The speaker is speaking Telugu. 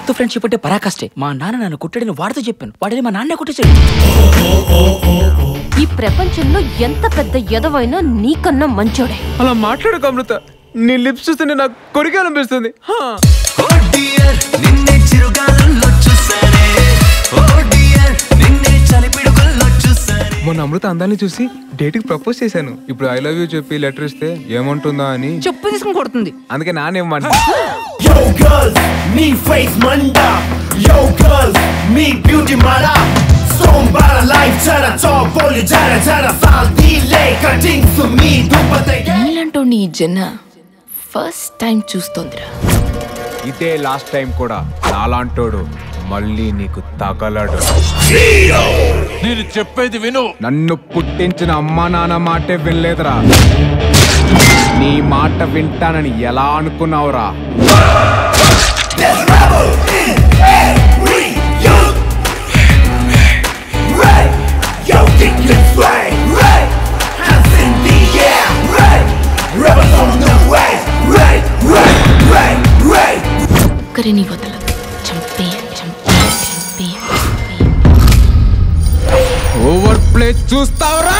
వాడితో ఫ్రెండ్షిప్ అంటే పరాకాష్టే మా నాన్న నన్ను కుట్టాడని వాడితో చెప్పాను వాడిని మా నాన్నే కొట్టేశాడు ఈ ప్రపంచంలో ఎంత పెద్ద ఎదవైనా నీకన్నా మంచోడే అలా మాట్లాడకు అమృత నీ లిప్స్ చూస్తుంటే నాకు కొరికాలనిపిస్తుంది హా. ఓ డియర్ నిన్నే చిరుగాలుల్లో చూసానే ఓ డియర్ నిన్నే చలిపిడుగుల్లో చూసానే మొన్న అమృత అందాన్ని చూసి డేట్ కి ప్రపోజ్ చేశాను ఇప్పుడు ఐ లవ్ యూ చెప్పి లెటర్ ఇస్తే ఏమంటుందా అని చెప్పు తీసుకుని కొడుతుంది అందుకే నానేమంట Yo girls, me face manda. Yo girls, me beauty mara. Storm bara life chara top volume jara jara sal delay cutting to me dupate. నీలాంటోని ఈ జన ఫస్ట్ టైం చూస్తోందిరా ఇదే లాస్ట్ టైం కూడా నాలాంటోడు మళ్ళీ నీకు తగలడు నేను చెప్పేది విను నన్ను పుట్టించిన అమ్మా నాన్న మాటే వినలేదురా నీ మాట వింటానని ఎలా అనుకున్నావురా Right, yo kick this way. Right, hands in the air. Right, rebels on the way. Right, right, right, right. ఒక్కరిని వదలదు చంపే చంపే చంపే ఓవర్ ప్లే చూస్తావురా